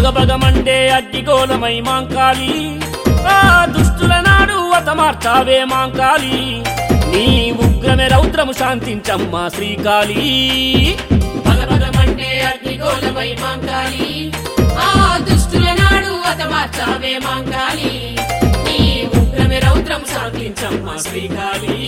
భగభగమండే అగ్గిగోళమై మాంకాలి ఆ దుష్టుల నాడు అతమార్చావే మాంకాలి నీ ఉగ్రమే రౌద్రము శాంతించమ్మా శ్రీకాళీ భగభగమండే అగ్నిగోళమై మాంకాలి ఆ దుష్టుల నాడు అతమార్చావే మాంకాలి నీ ఉగ్రమే రౌద్రం సాగించమ్మా శ్రీకాళి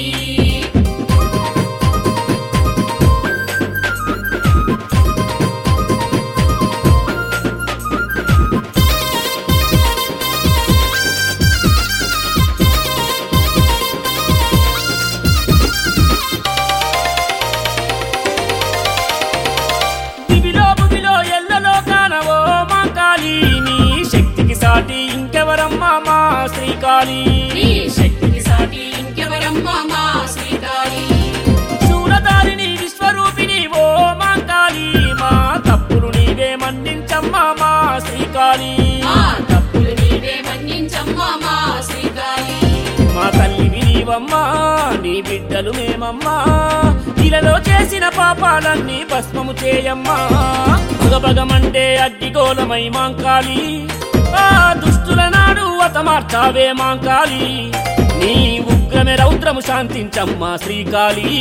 దివిలో భువిలో ఎల్లలో కానవో మాంకాలి నీ శక్తికి సాటి ఇంకెవరమ్మా మా శ్రీకాళీ నీ శక్తికి సాటి ఇంకెవరమ్మా మా శ్రీకాళి శూలధారిణి విశ్వరూపిణి ఓ మాంకాళి మా తప్పులు నీవే మన్నించమ్మా మా శ్రీకాళీ మా తప్పులు నీవే మన్నించమ్మా మా శ్రీకాళి మా తల్లి నీవమ్మా నీ బిడ్డలు మేమమ్మా ఇలలో చేసిన పాపాలన్నీ భస్మము చేయమ్మా భగభగమంటే అగ్గిగోళమై మాంకాలి ఆ దుష్టుల నాడు అతమార్చావే మాంకాలి నీ ఉగ్రమే రౌద్రము శాంతించమ్మా శ్రీకాళీ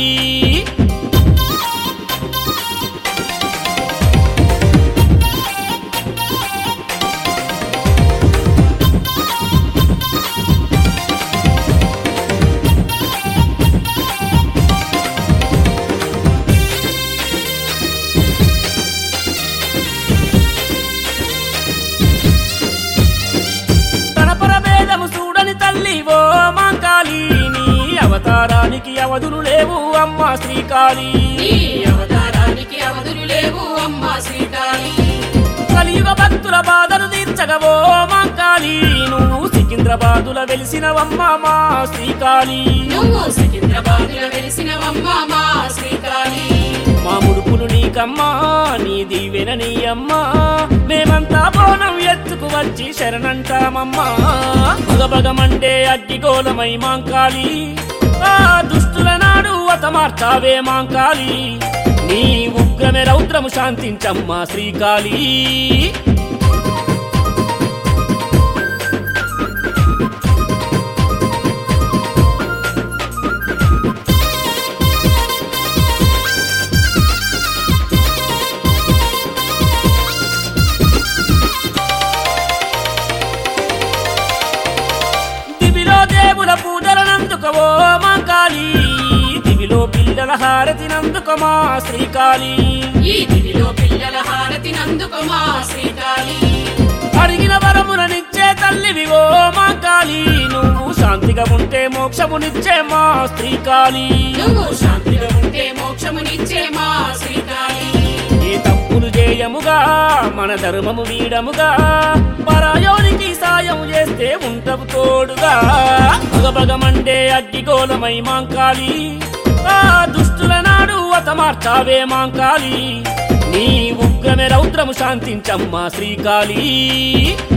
తన పరభేదము చూడని తల్లి ఓ మాంకాళి నీ అవతారానికి అవధులు లేవు అమ్మా శ్రీకాళీ నీ అవతారానికి అవధులు లేవు అమ్మా శ్రీకాళి కలియుగ భక్తుల బాధలు తీర్చగవో మాంకాళి నువ్వు సికింద్రాబాదుల వెలిసినవమ్మ మా శ్రీకాళీ నువ్వు సికింద్రాబాదులో వెలిసినవమ్మా మా శ్రీకాళి మా ముడుపులు నీకమ్మా నీ దీవెన నీ అమ్మా మేమంతా బోనం ఎత్తుకు వచ్చి శరణంటామమ్మా భగభగమండే అగ్గిగోళమై మాంకాళి ఆ దుష్టుల నాడు అతమార్చావే మాంకాళి నీ ఉగ్రమే రౌద్రము శాంతించమ్మా శ్రీకాళీ దివిలో దేవుల పూజలనందుకవో మా కాళీ దివిలో పిల్లల హారతినందుక మా శ్రీకాళీ ఈ దివిలో పిల్లల హారతి నందుకు మా శ్రీకాళి అడిగిన వరములనిచ్చే తల్లివి ఓ మా కాళీ నువ్వు శాంతిగా ఉంటే మోక్షమునిచ్చే మా శ్రీకాళీ నువ్వు శాంతిగా ఉంటే మోక్షమునిచ్చే మా శ్రీకాళి ఏ తప్పులు చేయముగా మన ధర్మము వీడముగా పరాయోనికి సాయం చేస్తే ఉంటవు తోడుగా భగభగమండే అగ్గిగోళమై మాంకాలి ఆ దుష్టుల నాడు అతమార్చావే మాంకాలి నీ ఉగ్రమే రౌద్రము శాంతించమ్మా శ్రీకాళీ